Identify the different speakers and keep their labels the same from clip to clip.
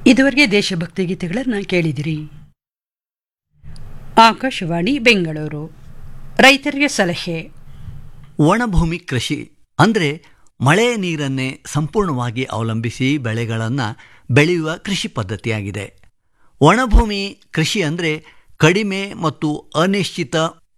Speaker 1: ಇದುವರೆಗೆ ದೇಶಭಕ್ತಿ ಗೀತೆಗಳನ್ನು ಕೇಳಿದಿರಿ ಆಕಾಶವಾಣಿ ಬೆಂಗಳೂರು ರೈತರಿಗೆ ಸಲಹೆ
Speaker 2: ಒಣಭೂಮಿ ಕೃಷಿ ಅಂದರೆ ಮಳೆಯ ನೀರನ್ನೇ ಸಂಪೂರ್ಣವಾಗಿ ಅವಲಂಬಿಸಿ ಬೆಳೆಗಳನ್ನು ಬೆಳೆಯುವ ಕೃಷಿ ಪದ್ಧತಿಯಾಗಿದೆ ಒಣಭೂಮಿ ಕೃಷಿ ಅಂದರೆ ಕಡಿಮೆ ಮತ್ತು ಅನಿಶ್ಚಿತ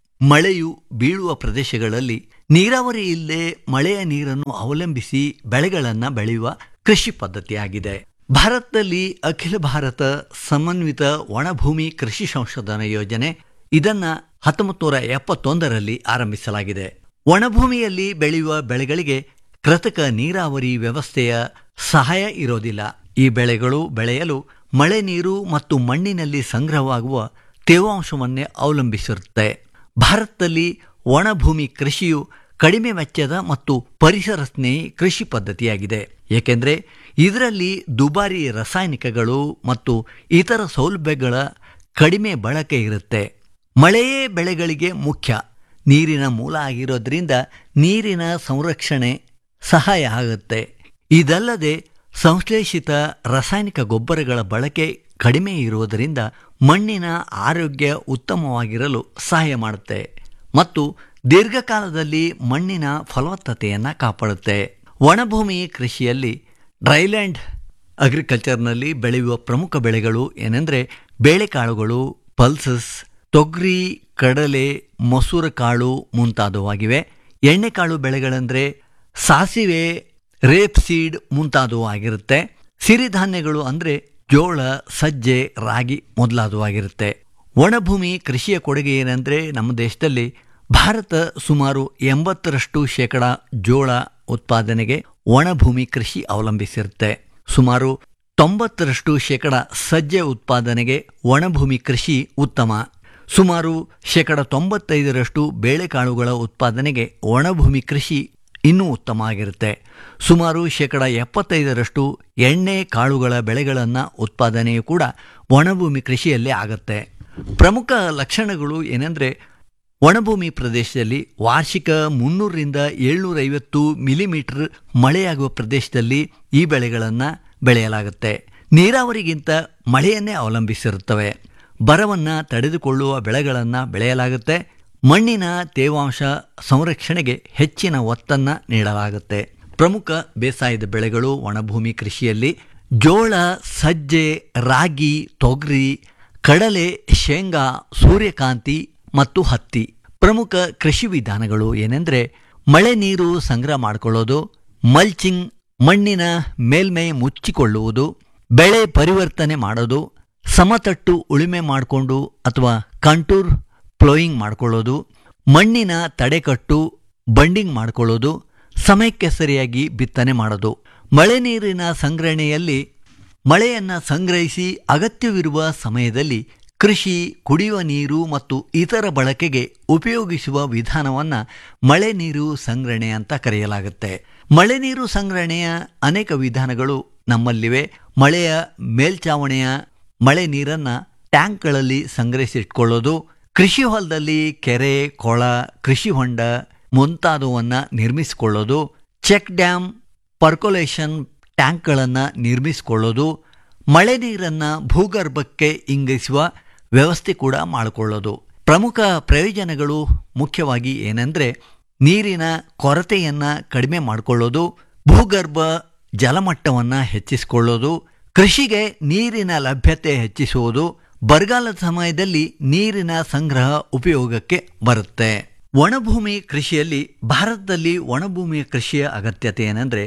Speaker 2: ಮಳೆಯು ಬೀಳುವ ಪ್ರದೇಶಗಳಲ್ಲಿ ನೀರಾವರಿ ಇಲ್ಲದೆ ಮಳೆಯ ನೀರನ್ನು ಅವಲಂಬಿಸಿ ಬೆಳೆಗಳನ್ನು ಬೆಳೆಯುವ ಕೃಷಿ ಪದ್ಧತಿಯಾಗಿದೆ ಭಾರತದಲ್ಲಿ ಅಖಿಲ ಭಾರತ ಸಮನ್ವಿತ ಒಣಭೂಮಿ ಕೃಷಿ ಸಂಶೋಧನಾ ಯೋಜನೆ ಇದನ್ನ ಹತ್ತೊಂಬತ್ತು ನೂರ ಎಪ್ಪತ್ತೊಂದರಲ್ಲಿ ಆರಂಭಿಸಲಾಗಿದೆ ಒಣಭೂಮಿಯಲ್ಲಿ ಬೆಳೆಯುವ ಬೆಳೆಗಳಿಗೆ ಕೃತಕ ನೀರಾವರಿ ವ್ಯವಸ್ಥೆಯ ಸಹಾಯ ಇರೋದಿಲ್ಲ ಈ ಬೆಳೆಗಳು ಬೆಳೆಯಲು ಮಳೆ ನೀರು ಮತ್ತು ಮಣ್ಣಿನಲ್ಲಿ ಸಂಗ್ರಹವಾಗುವ ತೇವಾಂಶವನ್ನೇ ಅವಲಂಬಿಸಿರುತ್ತೆ ಭಾರತದಲ್ಲಿ ಒಣಭೂಮಿ ಕೃಷಿಯು ಕಡಿಮೆ ವೆಚ್ಚದ ಮತ್ತು ಪರಿಸರ ಸ್ನೇಹಿ ಕೃಷಿ ಪದ್ಧತಿಯಾಗಿದೆ ಏಕೆಂದರೆ ಇದರಲ್ಲಿ ದುಬಾರಿ ರಾಸಾಯನಿಕಗಳು ಮತ್ತು ಇತರ ಸೌಲಭ್ಯಗಳ ಕಡಿಮೆ ಬಳಕೆ ಇರುತ್ತೆ ಮಳೆಯೇ ಬೆಳೆಗಳಿಗೆ ಮುಖ್ಯ ನೀರಿನ ಮೂಲ ಆಗಿರೋದ್ರಿಂದ ನೀರಿನ ಸಂರಕ್ಷಣೆ ಸಹಾಯ ಆಗುತ್ತೆ ಇದಲ್ಲದೆ ಸಂಶ್ಲೇಷಿತ ರಾಸಾಯನಿಕ ಗೊಬ್ಬರಗಳ ಬಳಕೆ ಕಡಿಮೆ ಇರುವುದರಿಂದ ಮಣ್ಣಿನ ಆರೋಗ್ಯ ಉತ್ತಮವಾಗಿರಲು ಸಹಾಯ ಮಾಡುತ್ತೆ ಮತ್ತು ದೀರ್ಘಕಾಲದಲ್ಲಿ ಮಣ್ಣಿನ ಫಲವತ್ತತೆಯನ್ನು ಕಾಪಾಡುತ್ತೆ ಒಣಭೂಮಿ ಕೃಷಿಯಲ್ಲಿ ಡ್ರೈಲ್ಯಾಂಡ್ ಅಗ್ರಿಕಲ್ಚರ್ನಲ್ಲಿ ಬೆಳೆಯುವ ಪ್ರಮುಖ ಬೆಳೆಗಳು ಏನೆಂದರೆ ಬೇಳೆಕಾಳುಗಳು ಪಲ್ಸಸ್ ತೊಗರಿ ಕಡಲೆ ಮೊಸೂರ ಕಾಳು ಮುಂತಾದವಾಗಿವೆ ಎಣ್ಣೆಕಾಳು ಬೆಳೆಗಳೆಂದರೆ ಸಾಸಿವೆ ರೇಪ್ ಸೀಡ್ ಮುಂತಾದವು ಆಗಿರುತ್ತೆ ಸಿರಿಧಾನ್ಯಗಳು ಅಂದರೆ ಜೋಳ ಸಜ್ಜೆ ರಾಗಿ ಮೊದಲಾದವಾಗಿರುತ್ತೆ ಒಣಭೂಮಿ ಕೃಷಿಯ ಕೊಡುಗೆ ಏನಂದರೆ ನಮ್ಮ ದೇಶದಲ್ಲಿ ಭಾರತ ಸುಮಾರು ಎಂಬತ್ತರಷ್ಟು ಶೇಕಡ ಜೋಳ ಉತ್ಪಾದನೆಗೆ ಒಣಭೂಮಿ ಕೃಷಿ ಅವಲಂಬಿಸಿರುತ್ತೆ ಸುಮಾರು ತೊಂಬತ್ತರಷ್ಟು ಶೇಕಡ ಸಜ್ಜೆ ಉತ್ಪಾದನೆಗೆ ಒಣಭೂಮಿ ಕೃಷಿ ಉತ್ತಮ ಸುಮಾರು ಶೇಕಡ ತೊಂಬತ್ತೈದರಷ್ಟು ಬೇಳೆಕಾಳುಗಳ ಉತ್ಪಾದನೆಗೆ ಒಣಭೂಮಿ ಕೃಷಿ ಇನ್ನೂ ಉತ್ತಮ ಆಗಿರುತ್ತೆ ಸುಮಾರು ಶೇಕಡ ಎಪ್ಪತ್ತೈದರಷ್ಟು ಎಣ್ಣೆ ಕಾಳುಗಳ ಬೆಳೆಗಳನ್ನು ಉತ್ಪಾದನೆಯೂ ಕೂಡ ಒಣಭೂಮಿ ಕೃಷಿಯಲ್ಲೇ ಆಗುತ್ತೆ ಪ್ರಮುಖ ಲಕ್ಷಣಗಳು ಏನೆಂದರೆ ಒಣಭೂಮಿ ಪ್ರದೇಶದಲ್ಲಿ ವಾರ್ಷಿಕ ಮುನ್ನೂರರಿಂದ ಏಳ್ನೂರೈವತ್ತು ಮಿಲಿಮೀಟರ್ ಮಳೆಯಾಗುವ ಪ್ರದೇಶದಲ್ಲಿ ಈ ಬೆಳೆಗಳನ್ನು ಬೆಳೆಯಲಾಗುತ್ತೆ ನೀರಾವರಿಗಿಂತ ಮಳೆಯನ್ನೇ ಅವಲಂಬಿಸಿರುತ್ತವೆ ಬರವನ್ನು ತಡೆದುಕೊಳ್ಳುವ ಬೆಳೆಗಳನ್ನು ಬೆಳೆಯಲಾಗುತ್ತೆ ಮಣ್ಣಿನ ತೇವಾಂಶ ಸಂರಕ್ಷಣೆಗೆ ಹೆಚ್ಚಿನ ಒತ್ತನ್ನು ನೀಡಲಾಗುತ್ತೆ ಪ್ರಮುಖ ಬೇಸಾಯದ ಬೆಳೆಗಳು ಒಣಭೂಮಿ ಕೃಷಿಯಲ್ಲಿ ಜೋಳ ಸಜ್ಜೆ ರಾಗಿ ತೊಗರಿ ಕಡಲೆ ಶೇಂಗಾ ಸೂರ್ಯಕಾಂತಿ ಮತ್ತು ಹತ್ತಿ ಪ್ರಮುಖ ಕೃಷಿ ವಿಧಾನಗಳು ಏನೆಂದರೆ ಮಳೆ ನೀರು ಸಂಗ್ರಹ ಮಾಡಿಕೊಳ್ಳೋದು ಮಲ್ಚಿಂಗ್ ಮಣ್ಣಿನ ಮೇಲ್ಮೈ ಮುಚ್ಚಿಕೊಳ್ಳುವುದು ಬೆಳೆ ಪರಿವರ್ತನೆ ಮಾಡೋದು ಸಮತಟ್ಟು ಉಳುಮೆ ಮಾಡಿಕೊಂಡು ಅಥವಾ ಕಂಟೂರ್ ಪ್ಲೋಯಿಂಗ್ ಮಾಡ್ಕೊಳ್ಳೋದು ಮಣ್ಣಿನ ತಡೆಕಟ್ಟು ಬಂಡಿಂಗ್ ಮಾಡ್ಕೊಳ್ಳೋದು ಸಮಯಕ್ಕೆ ಸರಿಯಾಗಿ ಬಿತ್ತನೆ ಮಾಡೋದು ಮಳೆ ನೀರಿನ ಸಂಗ್ರಹಣೆಯಲ್ಲಿ ಮಳೆಯನ್ನು ಸಂಗ್ರಹಿಸಿ ಅಗತ್ಯವಿರುವ ಸಮಯದಲ್ಲಿ ಕೃಷಿ ಕುಡಿಯುವ ನೀರು ಮತ್ತು ಇತರ ಬಳಕೆಗೆ ಉಪಯೋಗಿಸುವ ವಿಧಾನವನ್ನು ಮಳೆ ನೀರು ಸಂಗ್ರಹಣೆ ಅಂತ ಕರೆಯಲಾಗುತ್ತೆ ಮಳೆ ನೀರು ಸಂಗ್ರಹಣೆಯ ಅನೇಕ ವಿಧಾನಗಳು ನಮ್ಮಲ್ಲಿವೆ ಮಳೆಯ ಮೇಲ್ಚಾವಣೆಯ ಮಳೆ ನೀರನ್ನು ಟ್ಯಾಂಕ್ಗಳಲ್ಲಿ ಸಂಗ್ರಹಿಸಿಟ್ಕೊಳ್ಳೋದು ಕೃಷಿ ಹೊಲದಲ್ಲಿ ಕೆರೆ ಕೊಳ ಕೃಷಿ ಹೊಂಡ ಮುಂತಾದವನ್ನು ನಿರ್ಮಿಸಿಕೊಳ್ಳೋದು ಚೆಕ್ ಡ್ಯಾಮ್ ಪರ್ಕೊಲೇಷನ್ ಟ್ಯಾಂಕ್ಗಳನ್ನು ನಿರ್ಮಿಸಿಕೊಳ್ಳೋದು ಮಳೆ ನೀರನ್ನು ಭೂಗರ್ಭಕ್ಕೆ ಇಂಗಿಸುವ ವ್ಯವಸ್ಥೆ ಕೂಡ ಮಾಡಿಕೊಳ್ಳೋದು ಪ್ರಮುಖ ಪ್ರಯೋಜನಗಳು ಮುಖ್ಯವಾಗಿ ಏನೆಂದರೆ ನೀರಿನ ಕೊರತೆಯನ್ನು ಕಡಿಮೆ ಮಾಡಿಕೊಳ್ಳೋದು ಭೂಗರ್ಭ ಜಲಮಟ್ಟವನ್ನು ಹೆಚ್ಚಿಸಿಕೊಳ್ಳೋದು ಕೃಷಿಗೆ ನೀರಿನ ಲಭ್ಯತೆ ಹೆಚ್ಚಿಸುವುದು ಬರಗಾಲದ ಸಮಯದಲ್ಲಿ ನೀರಿನ ಸಂಗ್ರಹ ಉಪಯೋಗಕ್ಕೆ ಬರುತ್ತೆ ಒಣಭೂಮಿ ಕೃಷಿಯಲ್ಲಿ ಭಾರತದಲ್ಲಿ ಒಣಭೂಮಿಯ ಕೃಷಿಯ ಅಗತ್ಯತೆ ಏನೆಂದರೆ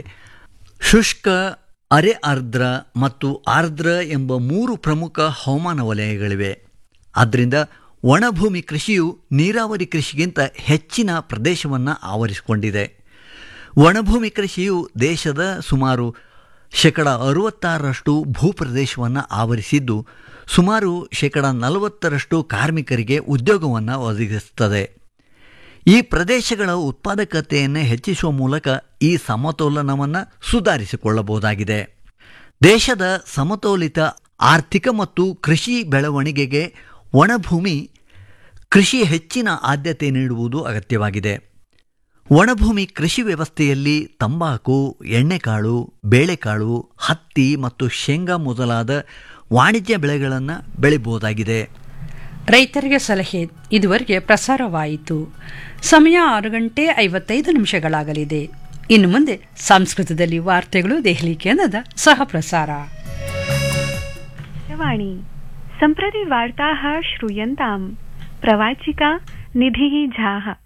Speaker 2: ಶುಷ್ಕ ಅರೆ ಆರ್ದ್ರ ಮತ್ತು ಆರ್ದ್ರ ಎಂಬ ಮೂರು ಪ್ರಮುಖ ಹವಾಮಾನ ವಲಯಗಳಿವೆ ಆದ್ದರಿಂದ ಒಣಭೂಮಿ ಕೃಷಿಯು ನೀರಾವರಿ ಕೃಷಿಗಿಂತ ಹೆಚ್ಚಿನ ಪ್ರದೇಶವನ್ನು ಆವರಿಸಿಕೊಂಡಿದೆ ಒಣಭೂಮಿ ಕೃಷಿಯು ದೇಶದ ಸುಮಾರು ಶೇಕಡ ಅರುವತ್ತಾರರಷ್ಟು ಭೂಪ್ರದೇಶವನ್ನು ಆವರಿಸಿದ್ದು ಸುಮಾರು ಶೇಕಡ ನಲವತ್ತರಷ್ಟು ಕಾರ್ಮಿಕರಿಗೆ ಉದ್ಯೋಗವನ್ನು ಒದಗಿಸುತ್ತದೆ ಈ ಪ್ರದೇಶಗಳ ಉತ್ಪಾದಕತೆಯನ್ನು ಹೆಚ್ಚಿಸುವ ಮೂಲಕ ಈ ಸಮತೋಲನವನ್ನು ಸುಧಾರಿಸಿಕೊಳ್ಳಬಹುದಾಗಿದೆ ದೇಶದ ಸಮತೋಲಿತ ಆರ್ಥಿಕ ಮತ್ತು ಕೃಷಿ ಬೆಳವಣಿಗೆಗೆ ಒಣಭೂಮಿ ಕೃಷಿ ಹೆಚ್ಚಿನ ಆದ್ಯತೆ ನೀಡುವುದು ಅಗತ್ಯವಾಗಿದೆ ಒಣಭೂಮಿ ಕೃಷಿ ವ್ಯವಸ್ಥೆಯಲ್ಲಿ ತಂಬಾಕು ಎಣ್ಣೆಕಾಳು ಬೇಳೆಕಾಳು ಹತ್ತಿ ಮತ್ತು ಶೇಂಗಾ ಮೊದಲಾದ ವಾಣಿಜ್ಯ ಬೆಳೆಗಳನ್ನು ಬೆಳಿಬಹುದಾಗಿದೆ
Speaker 1: ರೈತರಿಗೆ ಸಲಹೆ ಇದುವರೆಗೆ ಪ್ರಸಾರವಾಯಿತು ಸಮಯ ಆರು ಗಂಟೆ ಐವತ್ತೈದು ನಿಮಿಷಗಳಾಗಲಿದೆ ಇನ್ನು ಮುಂದೆ ಸಂಸ್ಕೃತದಲ್ಲಿ ವಾರ್ತೆಗಳು ದೆಹಲಿ ಕೇಂದ್ರದ ಸಹ ಪ್ರಸಾರ
Speaker 3: वाणी सम्प्रति वार्ताः श्रूयन्ताम् प्रवाचिका निधिः झाः